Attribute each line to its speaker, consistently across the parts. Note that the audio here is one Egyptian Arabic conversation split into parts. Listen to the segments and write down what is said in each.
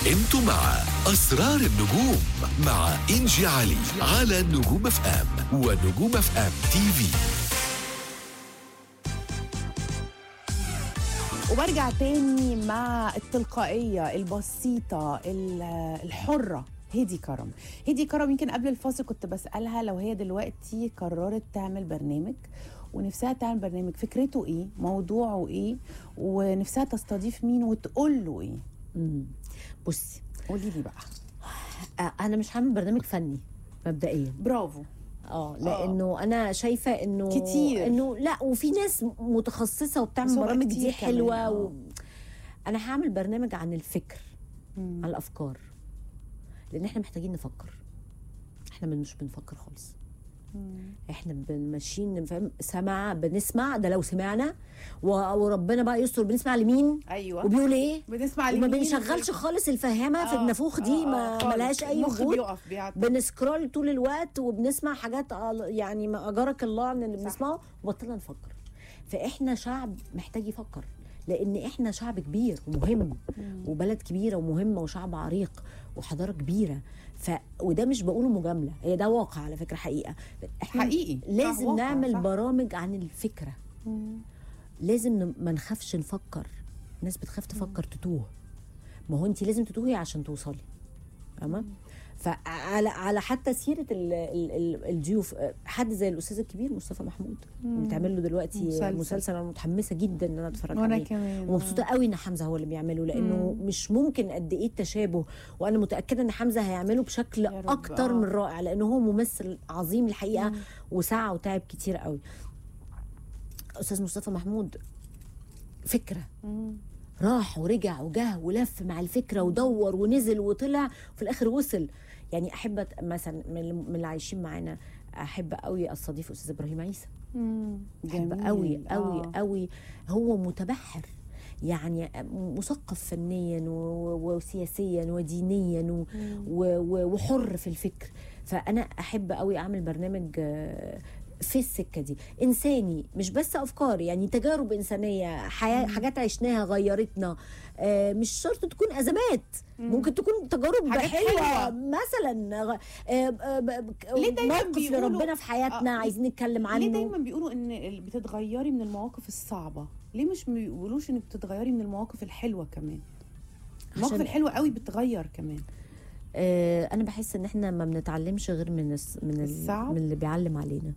Speaker 1: انتوا مع اسرار النجوم مع انجي علي على نجوم اف ام ونجوم اف ام تي في
Speaker 2: وبرجع تاني مع التلقائية البسيطة ال- الحرة هدي كرم هدي كرم يمكن قبل الفاصل كنت بسألها لو هي دلوقتي قررت تعمل برنامج ونفسها تعمل برنامج فكرته ايه موضوعه ايه ونفسها تستضيف مين وتقول له ايه
Speaker 3: مم. بصي
Speaker 2: قولي لي بقى
Speaker 3: آه، انا مش هعمل برنامج فني مبدئيا
Speaker 2: برافو
Speaker 3: اه لانه انا شايفه انه
Speaker 2: كتير.
Speaker 3: انه لا وفي ناس متخصصه وبتعمل
Speaker 2: بس هو
Speaker 3: برامج
Speaker 2: كتير
Speaker 3: دي
Speaker 2: كمان،
Speaker 3: حلوه
Speaker 2: آه.
Speaker 3: و... انا هعمل برنامج عن الفكر
Speaker 2: مم.
Speaker 3: عن الافكار لان احنا محتاجين نفكر احنا من- مش بنفكر خالص احنا بن- ماشيين فاهم سمع بنسمع ده لو سمعنا و- وربنا بقى يستر بنسمع لمين
Speaker 2: ايوه
Speaker 3: وبيقول ايه
Speaker 2: بنسمع
Speaker 3: وما
Speaker 2: لمين
Speaker 3: بنشغلش خالص الفهامه في
Speaker 2: آه،
Speaker 3: النافوخ دي
Speaker 2: آه، آه،
Speaker 3: ما
Speaker 2: خالص.
Speaker 3: ملهاش اي
Speaker 2: المخ
Speaker 3: وجود
Speaker 2: بيقف بيعطل.
Speaker 3: بنسكرول طول الوقت وبنسمع حاجات آه، يعني ما اجرك الله عن اللي
Speaker 2: صح.
Speaker 3: بنسمعه وبطلنا نفكر فاحنا شعب محتاج يفكر لان احنا شعب كبير ومهم وبلد كبيره ومهمه وشعب عريق وحضاره كبيره ف وده مش بقوله مجامله هي ده واقع على فكره حقيقه احنا
Speaker 2: حقيقي. صح،
Speaker 3: لازم
Speaker 2: واقع،
Speaker 3: نعمل
Speaker 2: صح.
Speaker 3: برامج عن الفكره
Speaker 2: مم.
Speaker 3: لازم ن- ما نخافش نفكر الناس بتخاف تفكر تتوه ما هو انت لازم تتوهي عشان توصلي فاهمه فعلى على حتى سيره ال ال ال الضيوف آه، حد زي الاستاذ الكبير مصطفى محمود بتعمل له دلوقتي
Speaker 2: مسلسل.
Speaker 3: مسلسل, مسلسل انا متحمسه جدا ان انا اتفرج
Speaker 2: وانا
Speaker 3: عليه
Speaker 2: كمان
Speaker 3: ومبسوطه قوي ان حمزه هو اللي بيعمله لانه مش ممكن قد ايه التشابه وانا متاكده ان حمزه هيعمله بشكل
Speaker 2: يا رب،
Speaker 3: اكتر
Speaker 2: آه.
Speaker 3: من رائع لانه هو ممثل عظيم الحقيقه وسعى وتعب كتير قوي استاذ مصطفى محمود فكره
Speaker 2: مم.
Speaker 3: راح ورجع وجه ولف مع الفكره ودور ونزل وطلع وفي الاخر وصل يعني احب أت- مثلا من من اللي عايشين معانا احب قوي استضيف استاذ ابراهيم عيسى
Speaker 2: مم.
Speaker 3: بحب
Speaker 2: جميل.
Speaker 3: قوي قوي
Speaker 2: آه.
Speaker 3: قوي هو متبحر يعني مثقف فنيا و- وسياسيا ودينيا و- و- و- وحر في الفكر فانا احب قوي اعمل برنامج آه، في السكه دي انساني مش بس افكار يعني تجارب انسانيه حياه حاجات عشناها غيرتنا آه، مش شرط تكون ازمات ممكن تكون تجارب
Speaker 2: حاجات
Speaker 3: حلوه
Speaker 2: حلوة.
Speaker 3: مثلا آه، آه، ب- ب-
Speaker 2: ليه دايماً
Speaker 3: موقف
Speaker 2: بيقولوا-
Speaker 3: لربنا في حياتنا
Speaker 2: آه،
Speaker 3: عايزين نتكلم عنه
Speaker 2: ليه دايما بيقولوا ان ال- بتتغيري من المواقف الصعبه ليه مش ما بيقولوش انك بتتغيري من المواقف الحلوه كمان المواقف
Speaker 3: عشان-
Speaker 2: الحلوه قوي بتغير كمان
Speaker 3: آه، انا بحس ان احنا ما بنتعلمش غير من الس... من ال...
Speaker 2: الصعب؟
Speaker 3: من اللي بيعلم علينا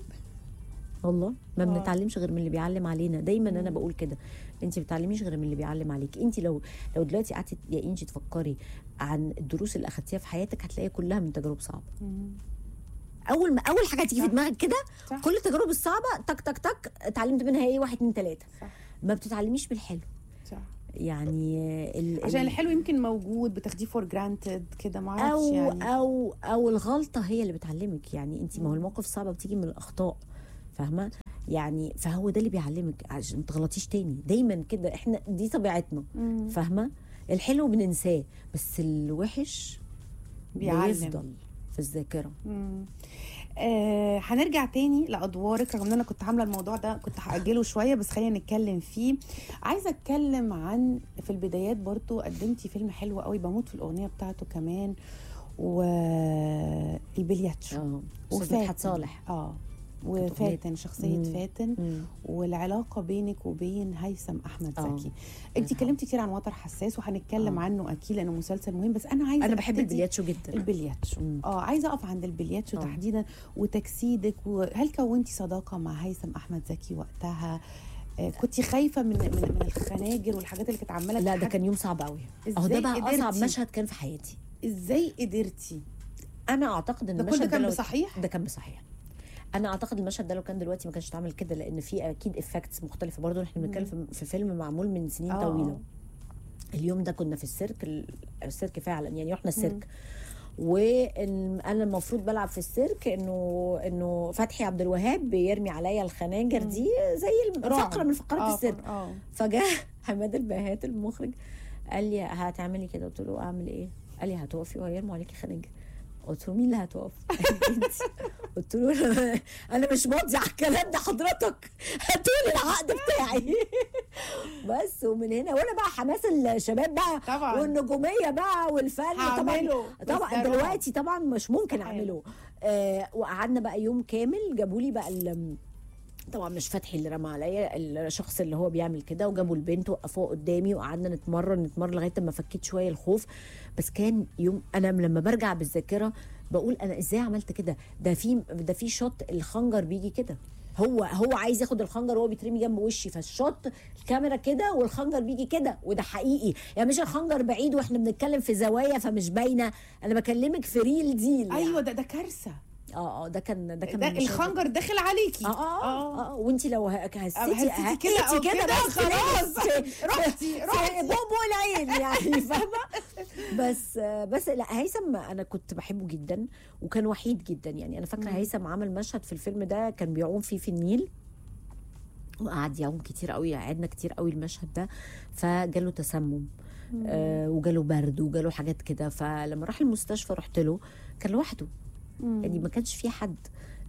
Speaker 3: والله ما
Speaker 2: آه.
Speaker 3: بنتعلمش غير من اللي بيعلم علينا دايما انا بقول كده انت بتتعلميش غير من اللي بيعلم عليك انت لو لو دلوقتي قعدتي يا انجي تفكري عن الدروس اللي اخدتيها في حياتك هتلاقيها كلها من تجارب صعبه اول ما اول حاجه تيجي في
Speaker 2: صح.
Speaker 3: دماغك كده
Speaker 2: صح.
Speaker 3: كل التجارب الصعبه تك تك تك اتعلمت منها ايه واحد اتنين تلاته
Speaker 2: صح
Speaker 3: ما بتتعلميش بالحلو
Speaker 2: صح
Speaker 3: يعني ال...
Speaker 2: عشان
Speaker 3: ال-
Speaker 2: الحلو يمكن موجود بتاخديه فور جرانتد كده ما اعرفش
Speaker 3: او
Speaker 2: يعني
Speaker 3: او او الغلطه هي اللي بتعلمك يعني انت ما هو المواقف الصعبه بتيجي من الاخطاء فاهمه يعني فهو ده اللي بيعلمك عشان ما تغلطيش تاني دايما كده احنا دي طبيعتنا
Speaker 2: مم.
Speaker 3: فاهمه الحلو بننساه بس الوحش
Speaker 2: بيعلم.
Speaker 3: بيفضل في الذاكره
Speaker 2: مم. آه هنرجع تاني لادوارك رغم ان انا كنت عامله الموضوع ده كنت هاجله شويه بس خلينا نتكلم فيه عايزه اتكلم عن في البدايات برضو قدمتي فيلم حلو قوي بموت في الاغنيه بتاعته كمان والبلياتشو
Speaker 3: اه استاذ مدحت صالح
Speaker 2: اه
Speaker 3: كانت أغنية.
Speaker 2: وفاتن شخصيه
Speaker 3: مم.
Speaker 2: فاتن
Speaker 3: مم.
Speaker 2: والعلاقه بينك وبين هيثم احمد
Speaker 3: آه.
Speaker 2: زكي انت اتكلمتي كتير عن وتر حساس وهنتكلم
Speaker 3: آه.
Speaker 2: عنه اكيد لانه مسلسل مهم بس انا عايزه
Speaker 3: انا بحب
Speaker 2: أبتدي-
Speaker 3: البلياتشو جدا
Speaker 2: البلياتشو
Speaker 3: مم.
Speaker 2: اه عايزه اقف عند البلياتشو
Speaker 3: آه.
Speaker 2: تحديدا وتجسيدك وهل كونتي صداقه مع هيثم احمد زكي وقتها آه كنت خايفه من من من الخناجر والحاجات اللي كانت عماله
Speaker 3: لا ده
Speaker 2: تتحك-
Speaker 3: كان يوم صعب قوي اهو
Speaker 2: إزاي
Speaker 3: ده بقى اصعب
Speaker 2: قدرتي؟
Speaker 3: مشهد كان في حياتي
Speaker 2: ازاي قدرتي
Speaker 3: انا اعتقد ان
Speaker 2: ده كل
Speaker 3: المشهد
Speaker 2: ده كان
Speaker 3: لو-
Speaker 2: بصحيح
Speaker 3: ده كان بصحيح انا اعتقد المشهد ده لو كان دلوقتي ما كانش اتعمل كده لان في اكيد افكتس مختلفه برضه احنا بنتكلم في- في فيلم معمول من سنين
Speaker 2: آه.
Speaker 3: طويله اليوم ده كنا في السيرك ال- السيرك فعلا يعني رحنا السيرك وانا المفروض بلعب في السيرك انه انه فتحي عبد الوهاب بيرمي عليا الخناجر دي زي
Speaker 2: رعب.
Speaker 3: فقره من فقرات
Speaker 2: آه،
Speaker 3: السيرك
Speaker 2: اه
Speaker 3: فجاء حماد البهات المخرج قال لي هتعملي كده قلت له اعمل ايه قال لي هتقفي وهيرموا عليكي خناجر قلت له مين اللي هتقف؟ قال لي انت قلت له أنا- انا مش ماضي على الكلام ده حضرتك هاتولي العقد بتاعي بس ومن هنا وانا بقى حماس الشباب بقى
Speaker 2: طبعاً.
Speaker 3: والنجوميه بقى والفن طبعا
Speaker 2: هعمله. بس
Speaker 3: طبعا
Speaker 2: ده
Speaker 3: دلوقتي طبعا مش ممكن
Speaker 2: استحالة.
Speaker 3: اعمله آه وقعدنا بقى يوم كامل جابوا لي بقى ال- طبعا مش فتحي اللي رمى عليا الشخص اللي هو بيعمل كده وجابوا البنت وقفوها قدامي وقعدنا نتمرن نتمرن لغايه ما فكيت شويه الخوف بس كان يوم انا لما برجع بالذاكره بقول انا ازاي عملت كده ده في ده في شوت الخنجر بيجي كده هو هو عايز ياخد الخنجر وهو بيترمي جنب وشي فالشوت الكاميرا كده والخنجر بيجي كده وده حقيقي يعني مش الخنجر بعيد واحنا بنتكلم في زوايا فمش باينه انا بكلمك في ريل ديل يعني.
Speaker 2: ايوه ده ده كارثه
Speaker 3: اه اه ده كان ده كان
Speaker 2: ده
Speaker 3: من المشاهد.
Speaker 2: الخنجر داخل عليكي
Speaker 3: اه اه اه, آه. وانت لو ه- هسيتي
Speaker 2: هسيتي كده أو
Speaker 3: هسيتي
Speaker 2: كده
Speaker 3: بس
Speaker 2: خلاص.
Speaker 3: في-
Speaker 2: رحتي-
Speaker 3: في
Speaker 2: رحتي.
Speaker 3: بوبو العين يعني فاهمه بس بس لا هيثم انا كنت بحبه جدا وكان وحيد جدا يعني انا فاكره هيثم عمل مشهد في الفيلم ده كان بيعوم فيه في النيل وقعد يعوم كتير قوي قعدنا كتير قوي المشهد ده فجاله تسمم آه وجاله برد وجاله حاجات كده فلما راح المستشفى رحت له كان لوحده يعني ما كانش في حد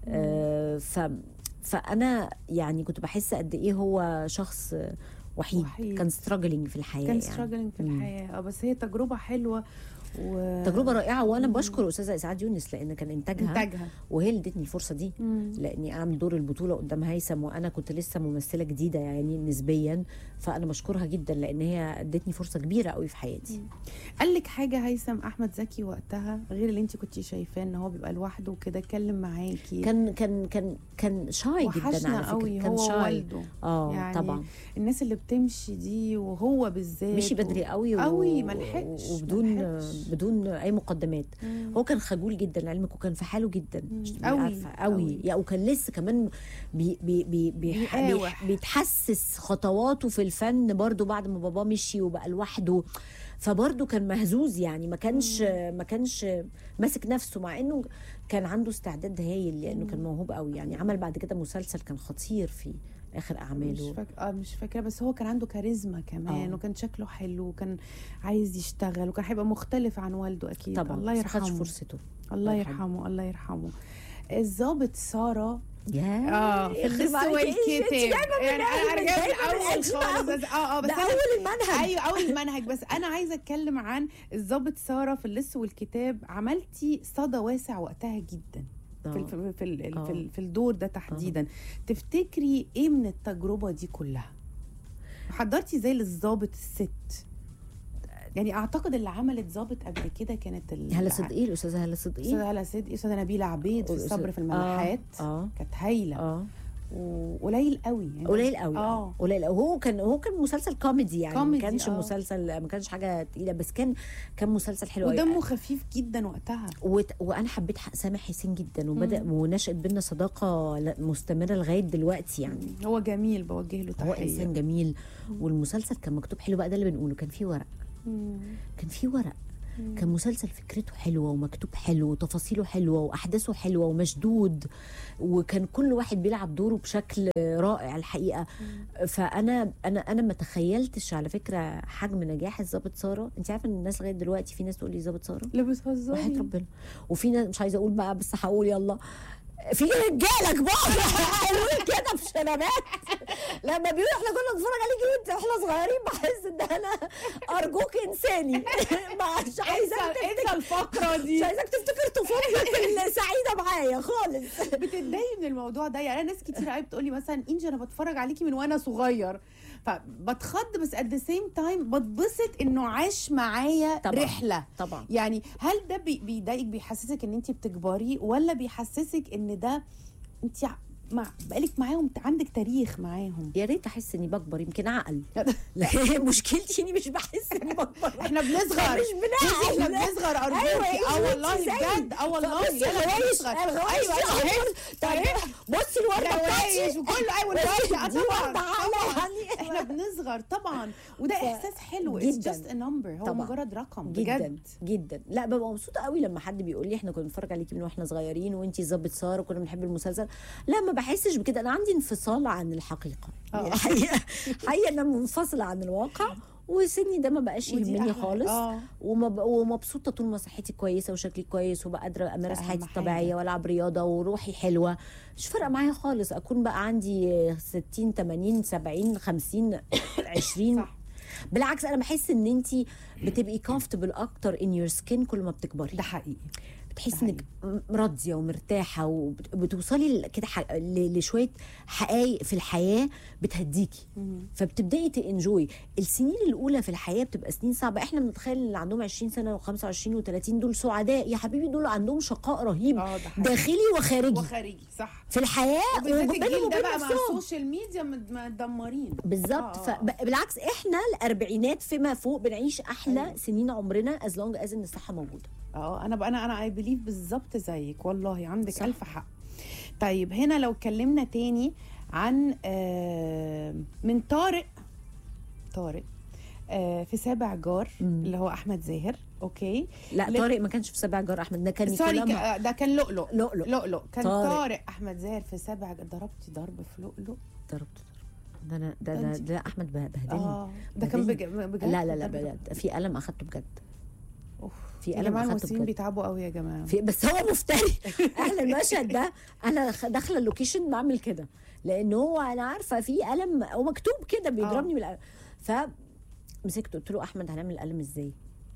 Speaker 3: آه ف فانا يعني كنت بحس قد ايه هو شخص وحيد,
Speaker 2: وحيد.
Speaker 3: كان ستراجلينج في الحياه
Speaker 2: كان
Speaker 3: يعني.
Speaker 2: ستراجلينج في
Speaker 3: مم.
Speaker 2: الحياه اه بس هي تجربه حلوه و
Speaker 3: تجربه رائعه وانا بشكر استاذه اسعاد يونس لان كان انتاجها
Speaker 2: انتاجها
Speaker 3: وهي اللي ادتني الفرصه دي
Speaker 2: مم.
Speaker 3: لاني اعمل دور البطوله قدام هيثم وانا كنت لسه ممثله جديده يعني نسبيا فانا بشكرها جدا لان هي ادتني فرصه كبيره قوي في حياتي
Speaker 2: قال لك حاجه هيثم احمد زكي وقتها غير اللي انت كنت شايفاه ان هو بيبقى لوحده وكده اتكلم معاكي
Speaker 3: كان كان كان كان شاي جدا
Speaker 2: وحشنا
Speaker 3: على فكره
Speaker 2: قوي
Speaker 3: كان
Speaker 2: هو
Speaker 3: شاي
Speaker 2: والده
Speaker 3: اه
Speaker 2: يعني
Speaker 3: طبعا
Speaker 2: الناس اللي بتمشي دي وهو بالذات
Speaker 3: مشي بدري قوي و...
Speaker 2: قوي ملحقش
Speaker 3: وبدون
Speaker 2: ملحقش.
Speaker 3: بدون اي مقدمات
Speaker 2: مم.
Speaker 3: هو كان خجول جدا لعلمك وكان في حاله جدا
Speaker 2: مم.
Speaker 3: مش تبقي
Speaker 2: قوي،
Speaker 3: عارفة، قوي
Speaker 2: قوي.
Speaker 3: يعني وكان لسه كمان بي بي بي بي
Speaker 2: بيقاوح.
Speaker 3: بي بيتحسس خطواته في الفن برضو بعد ما باباه مشي وبقى لوحده فبرضه كان مهزوز يعني ما كانش ما كانش ماسك نفسه مع انه كان عنده استعداد هايل لانه كان موهوب قوي يعني عمل بعد كده مسلسل كان خطير في اخر
Speaker 2: مش
Speaker 3: اعماله
Speaker 2: فاكره اه مش فاكره بس هو كان عنده كاريزما كمان
Speaker 3: آه.
Speaker 2: وكان شكله حلو وكان عايز يشتغل وكان هيبقى مختلف عن والده اكيد
Speaker 3: طبعا
Speaker 2: الله
Speaker 3: ما خدش
Speaker 2: يرحمه
Speaker 3: فرصته
Speaker 2: الله
Speaker 3: الله يرحمه.
Speaker 2: يرحمه الله يرحمه الضابط ساره
Speaker 3: يا
Speaker 2: اه في
Speaker 3: يخرب
Speaker 2: اللص
Speaker 3: عليك إيه؟
Speaker 2: والكتاب
Speaker 3: انت جايبة من
Speaker 2: يعني انا
Speaker 3: الأول،
Speaker 2: رجعت
Speaker 3: جايبة من
Speaker 2: الاول
Speaker 3: الأول
Speaker 2: خالص
Speaker 3: بقى.
Speaker 2: بس اه اه بس
Speaker 3: ده
Speaker 2: أنا
Speaker 3: اول المنهج
Speaker 2: ايوه اول المنهج بس انا عايزه اتكلم عن الضابط ساره في اللص والكتاب عملتي صدى واسع وقتها جدا في
Speaker 3: آه.
Speaker 2: ال- في في, ال-
Speaker 3: آه.
Speaker 2: في, ال- في الدور ده تحديدا تفتكري ايه من التجربه دي كلها حضرتي زي للضابط الست يعني اعتقد اللي عملت ضابط قبل كده كانت ال-
Speaker 3: هلا صدقي الاستاذه هلا صدقي
Speaker 2: استاذه هلا صدقي استاذه نبيله عبيد في الصبر في الملاحات
Speaker 3: اه اه,
Speaker 2: كانت هايله
Speaker 3: آه.
Speaker 2: وقليل قوي يعني
Speaker 3: قليل قوي
Speaker 2: اه
Speaker 3: قليل قوي هو كان هو كان مسلسل كوميدي يعني
Speaker 2: كوميدي،
Speaker 3: ما كانش
Speaker 2: آه.
Speaker 3: مسلسل ما كانش حاجه تقيله بس كان كان مسلسل حلو قوي.
Speaker 2: ودمه خفيف جدا وقتها
Speaker 3: وت... وانا حبيت ح- سامح حسين جدا وبدا ونشأت بينا صداقه ل- مستمره لغايه دلوقتي يعني
Speaker 2: هو جميل بوجه له
Speaker 3: هو
Speaker 2: تحيه
Speaker 3: انسان جميل والمسلسل كان مكتوب حلو بقى ده اللي بنقوله كان فيه ورق
Speaker 2: مم.
Speaker 3: كان فيه ورق كان مسلسل فكرته حلوه ومكتوب حلو وتفاصيله حلوه واحداثه حلوه ومشدود وكان كل واحد بيلعب دوره بشكل رائع الحقيقه فانا انا انا ما تخيلتش على فكره حجم نجاح الظابط ساره انت عارفه ان الناس لغايه دلوقتي في ناس تقول لي ظابط ساره
Speaker 2: لا بتهزري
Speaker 3: وحياه ربنا وفي ناس مش عايزه اقول بقى بس هقول يلا في رجاله كبار حلوين كده في شنبات لما بيقولوا احنا كنا بنتفرج عليكي وانت واحنا صغيرين بحس ان انا ارجوك انساني مش عايزاك
Speaker 2: انسى
Speaker 3: تفتكر
Speaker 2: الفقره
Speaker 3: مش
Speaker 2: دي
Speaker 3: عايزاك تفتكر طفولتك السعيده معايا خالص
Speaker 2: بتتضايقي من الموضوع ده يعني انا ناس كتير قوي بتقول لي مثلا انجي انا بتفرج عليكي من وانا صغير فبتخض بس ات ذا سيم تايم بتبسط انه عاش معايا
Speaker 3: طبعاً.
Speaker 2: رحله
Speaker 3: طبعا
Speaker 2: يعني هل ده بي- بيضايقك بيحسسك ان انت بتكبري ولا بيحسسك ان ده انت ع- مع بقالك معاهم عندك تاريخ معاهم
Speaker 3: يا ريت احس اني بكبر يمكن عقل لكن مشكلتي اني مش بحس اني بكبر
Speaker 2: احنا بنصغر
Speaker 3: مش بنعقل
Speaker 2: احنا بنصغر ارجوكي
Speaker 3: أيوة،
Speaker 2: اه
Speaker 3: إيه
Speaker 2: والله
Speaker 3: زي-
Speaker 2: بجد اه والله
Speaker 3: بصي
Speaker 2: يلا
Speaker 3: الغوايش
Speaker 2: بنصغر.
Speaker 3: الغوايش
Speaker 2: ايوه ايوه
Speaker 3: دي
Speaker 2: فهمت.
Speaker 3: طيب بصي الورده
Speaker 2: الغوايش
Speaker 3: بتاعتي
Speaker 2: وكله ايوه الورده آه
Speaker 3: دي
Speaker 2: طبعا
Speaker 3: وردة عقلة
Speaker 2: طبعا
Speaker 3: يعني.
Speaker 2: احنا بنصغر طبعا وده
Speaker 3: ف-
Speaker 2: احساس حلو اتس
Speaker 3: جداً.
Speaker 2: جاست ا نمبر هو
Speaker 3: طبعاً.
Speaker 2: مجرد رقم
Speaker 3: جدا
Speaker 2: بجد
Speaker 3: جدا لا ببقى مبسوطه قوي لما حد بيقول لي احنا كنا بنتفرج عليكي من واحنا صغيرين وانتي ظابط ساره وكنا بنحب المسلسل لا ما بحسش بكده انا عندي انفصال عن الحقيقه
Speaker 2: آه.
Speaker 3: حقيقه حقيقه انا منفصله عن الواقع وسني ده ما بقاش
Speaker 2: ودي
Speaker 3: يهمني
Speaker 2: أحلى-
Speaker 3: خالص
Speaker 2: اه
Speaker 3: ومب... ومبسوطه طول ما صحتي كويسه وشكلي كويس وبقى قادره امارس
Speaker 2: أهم
Speaker 3: حياتي
Speaker 2: حاجة.
Speaker 3: الطبيعيه والعب رياضه وروحي حلوه مش فارقه معايا خالص اكون بقى عندي 60 80 70 50 20
Speaker 2: صح
Speaker 3: بالعكس انا بحس ان انت بتبقي كومفتبل اكتر ان يور سكين كل ما بتكبري
Speaker 2: ده حقيقي
Speaker 3: بتحسي
Speaker 2: ده
Speaker 3: انك راضيه ومرتاحه وبتوصلي كده ح- ل- لشويه حقائق في الحياه بتهديكي فبتبداي تنجوي السنين الاولى في الحياه بتبقى سنين صعبه احنا بنتخيل اللي عندهم 20 سنه و25 و30 دول سعداء يا حبيبي دول عندهم شقاء رهيب
Speaker 2: اه ده حقيقي
Speaker 3: داخلي وخارجي
Speaker 2: وخارجي صح
Speaker 3: في الحياه
Speaker 2: وبالذات
Speaker 3: وبينهم
Speaker 2: الجيل ده
Speaker 3: وبين
Speaker 2: بقى مع
Speaker 3: نفسهم.
Speaker 2: السوشيال ميديا مد- مدمرين
Speaker 3: بالظبط
Speaker 2: آه، آه.
Speaker 3: فبالعكس احنا الاربعينات فيما فوق بنعيش احلى
Speaker 2: أيوة.
Speaker 3: سنين عمرنا از لونج از ان الصحه موجوده
Speaker 2: اه انا بقى انا انا اي بليف بالظبط زيك والله عندك
Speaker 3: صح.
Speaker 2: الف حق طيب هنا لو اتكلمنا تاني عن آه، من طارق طارق آه، في سابع جار
Speaker 3: مم.
Speaker 2: اللي هو احمد زاهر اوكي
Speaker 3: لا
Speaker 2: ل-
Speaker 3: طارق ما كانش في سبع جار احمد ده كان
Speaker 2: سوري
Speaker 3: نيكولا
Speaker 2: ك- آه، ده كان لؤلؤ
Speaker 3: لؤلؤ
Speaker 2: لؤلؤ كان
Speaker 3: طارق.
Speaker 2: طارق, احمد زاهر في سابع جار ضربتي ضرب في لؤلؤ
Speaker 3: ضربت ده انا ده ده,
Speaker 2: أنت-
Speaker 3: ده احمد به- بهدلني
Speaker 2: اه ده كان بج-
Speaker 3: بهدلني.
Speaker 2: بجد
Speaker 3: لا لا لا
Speaker 2: ده بجد.
Speaker 3: بجد في قلم اخدته بجد
Speaker 2: أوف.
Speaker 3: في
Speaker 2: يا
Speaker 3: قلم
Speaker 2: جماعه
Speaker 3: اخدته
Speaker 2: الممثلين
Speaker 3: بجد
Speaker 2: بيتعبوا قوي يا جماعه
Speaker 3: في بس هو مفتري احلى المشهد ده انا خ- داخله اللوكيشن بعمل كده لان هو انا عارفه في قلم هو مكتوب كده بيضربني بالقلم ف مسكته قلت له احمد هنعمل القلم ازاي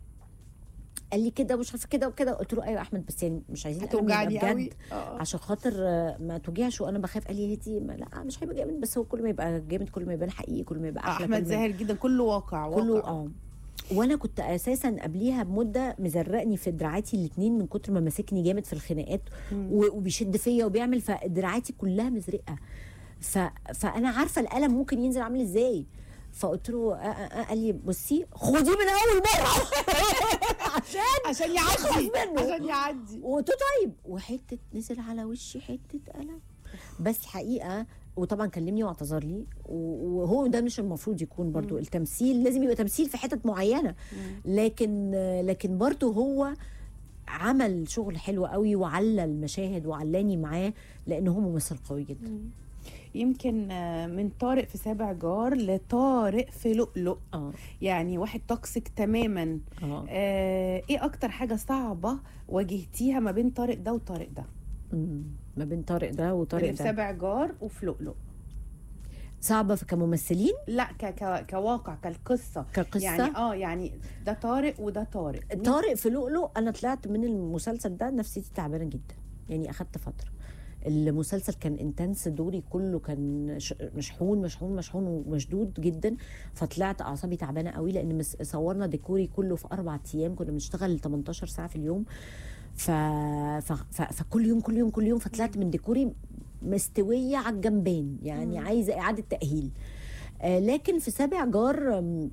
Speaker 3: قال لي كده مش عارفه كده وكده قلت له ايوه يا احمد بس يعني مش عايزين القلم يبقى
Speaker 2: هتوجعني
Speaker 3: بجد
Speaker 2: قوي اه
Speaker 3: عشان خاطر آه، ما توجعش وانا بخاف قال لي هدي ما لا مش هيبقى جامد بس هو كل ما يبقى جامد كل ما يبان حقيقي كل ما يبقى
Speaker 2: آه،
Speaker 3: احلى
Speaker 2: احمد
Speaker 3: كل ما-
Speaker 2: زاهر جدا كله واقع
Speaker 3: كله
Speaker 2: واقع.
Speaker 3: اه وانا كنت اساسا قبليها بمده مزرقني في دراعاتي الاثنين من كتر ما ماسكني جامد في الخناقات و- وبيشد فيا وبيعمل فدراعاتي كلها مزرقه ف... فانا عارفه القلم ممكن ينزل عامل ازاي فقلت له آه آه آه قال لي بصي خديه من اول مره عشان
Speaker 2: عشان
Speaker 3: أخلص
Speaker 2: يعدي
Speaker 3: منه.
Speaker 2: عشان يعدي
Speaker 3: وقلت له طيب وحته نزل على وشي حته قلم بس حقيقه وطبعا كلمني واعتذر لي و- وهو ده مش المفروض يكون برضو التمثيل لازم يبقى تمثيل في حتت معينه لكن لكن برضو هو عمل شغل حلو قوي وعلى المشاهد وعلاني معاه لان هو ممثل قوي جدا
Speaker 2: يمكن آه، من طارق في سابع جار لطارق في لؤلؤ
Speaker 3: اه
Speaker 2: يعني واحد توكسيك تماما
Speaker 3: اه
Speaker 2: آه ايه اكتر حاجه صعبه واجهتيها ما بين طارق ده وطارق ده
Speaker 3: أمم. ما بين طارق ده وطارق
Speaker 2: اللي في
Speaker 3: ده
Speaker 2: سابع جار وفي لؤلؤ
Speaker 3: صعبه في كممثلين
Speaker 2: لا ك ك كواقع كالقصه
Speaker 3: كقصه
Speaker 2: يعني اه يعني ده طارق وده طارق
Speaker 3: طارق في لؤلؤ انا طلعت من المسلسل ده نفسيتي تعبانه جدا يعني اخدت فتره المسلسل كان انتنس دوري كله كان ش- مشحون مشحون مشحون ومشدود جدا فطلعت اعصابي تعبانه قوي لان مس- صورنا ديكوري كله في اربع ايام كنا بنشتغل 18 ساعه في اليوم ف... ف... ف... فكل يوم كل يوم كل يوم فطلعت من ديكوري مستويه على الجنبين يعني عايزه اعاده تاهيل آه لكن في سابع جار آم،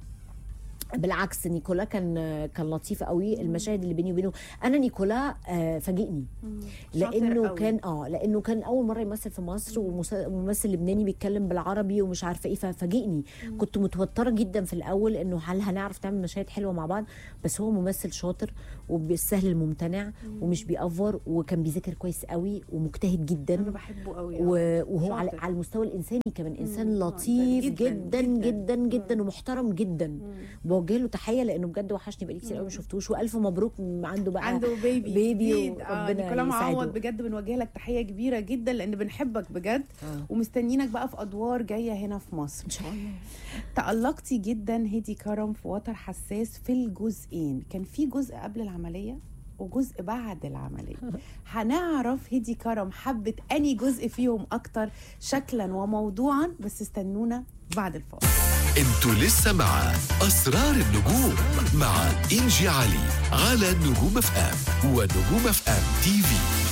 Speaker 3: بالعكس نيكولا كان كان لطيف قوي المشاهد اللي بيني وبينه انا نيكولا آه، فاجئني
Speaker 2: شاطر
Speaker 3: لانه
Speaker 2: قوي.
Speaker 3: كان اه لانه كان اول مره يمثل في مصر ومس- وممثل لبناني بيتكلم بالعربي ومش عارفه ايه ففاجئني كنت متوتره جدا في الاول انه هل هنعرف نعمل مشاهد حلوه مع بعض بس هو ممثل شاطر وبالسهل الممتنع ومش بيأفور وكان بيذاكر كويس قوي ومجتهد
Speaker 2: انا
Speaker 3: جدا
Speaker 2: بحبه قوي
Speaker 3: و- وهو على,
Speaker 2: شاطر.
Speaker 3: على المستوى الانساني كمان انسان
Speaker 2: مم.
Speaker 3: لطيف
Speaker 2: جداً،
Speaker 3: جدا
Speaker 2: جداً.
Speaker 3: جدا جدا, جدا ومحترم جدا بوجه له تحيه لانه بجد وحشني بقالي كتير قوي ما شفتوش والف مبروك عنده بقى
Speaker 2: عنده بيبي
Speaker 3: بيبي
Speaker 2: جديد. آه
Speaker 3: وربنا
Speaker 2: نيكولا معوض
Speaker 3: يسعده.
Speaker 2: بجد بنوجه لك تحيه كبيره جدا لان بنحبك بجد
Speaker 3: آه.
Speaker 2: ومستنيينك بقى في ادوار جايه هنا في مصر
Speaker 3: ان شاء الله
Speaker 2: تألقتي جدا هدي كرم في وتر حساس في الجزئين كان في جزء قبل العملية وجزء بعد العملية هنعرف هدي كرم حبت أني جزء فيهم أكتر شكلا وموضوعا بس استنونا بعد الفاصل
Speaker 1: انتوا لسه مع اسرار النجوم مع انجي علي على نجوم اف ام ونجوم اف ام تي في